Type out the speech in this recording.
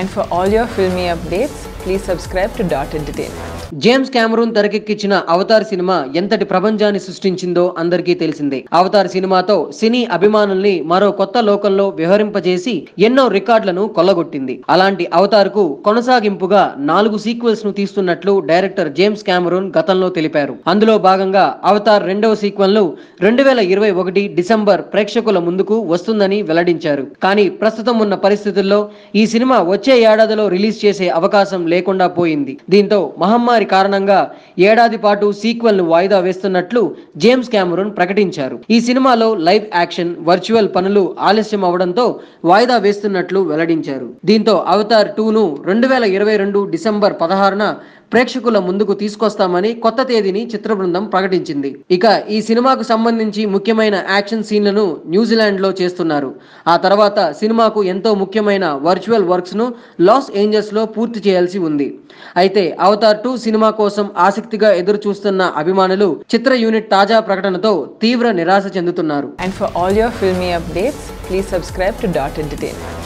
And for all your filmy updates, please subscribe to Dot Entertainment. James Cameron తెరకెక్కించిన Avatar సినిమా ఎంతటి ప్రపంచాన్ని సృష్టించిందో అందరికీ తెలిసిందే అవతార్ సినిమాతో సినీ అభిమానుల్ని మరో కొత్త లోకంలో విహరింపజేసి ఎన్నో రికార్డులను కొల్లగొట్టింది అలాంటి అవతార్ కు కొనసాగింపుగా నాలుగు సీక్వెల్స్ ను తీస్తున్నట్లు డైరెక్టర్ జేమ్స్ కెమెరూన్ గతంలో తెలిపారు అందులో భాగంగా అవతార్ రెండవ సీక్వెల్ ను రెండు వేల ఇరవై ఒకటి డిసెంబర్ ప్రేక్షకుల ముందుకు వస్తుందని వెల్లడించారు కానీ ప్రస్తుతం ఉన్న పరిస్థితుల్లో ఈ సినిమా వచ్చే ఏడాదిలో రిలీజ్ చేసే అవకాశం లేకుండా పోయింది దీంతో మహమ్మారి కారణంగా ఏడాది పాటు సీక్వెల్ ను వాయిదా వేస్తున్నట్లు జేమ్స్ కెమెరూన్ ప్రకటించారు ఈ సినిమాలో లైవ్ యాక్షన్ వర్చువల్ పనులు ఆలస్యం అవడంతో వాయిదా వేస్తున్నట్లు వెల్లడించారు దీంతో అవతార్ టూ ను రెండు వేల ఇరవై రెండు డిసెంబర్ పదహారున ప్రేక్షకుల ముందుకు తీసుకొస్తామని కొత్త తేదీని చిత్ర బృందం ప్రకటించింది ఇక ఈ సినిమాకు సంబంధించి ముఖ్యమైన యాక్షన్ సీన్లను న్యూజిలాండ్ లో చేస్తున్నారు ఆ తర్వాత సినిమాకు ఎంతో ముఖ్యమైన వర్చువల్ వర్క్స్ ను లాస్ ఏంజల్స్ లో పూర్తి చేయాల్సి ఉంది అయితే అవతార్ టూ సినిమా కోసం ఆసక్తిగా ఎదురు చూస్తున్న అభిమానులు చిత్ర యూనిట్ తాజా ప్రకటనతో తీవ్ర నిరాశ చెందుతున్నారు And for all your filmy updates, please subscribe to Dot Entertainment.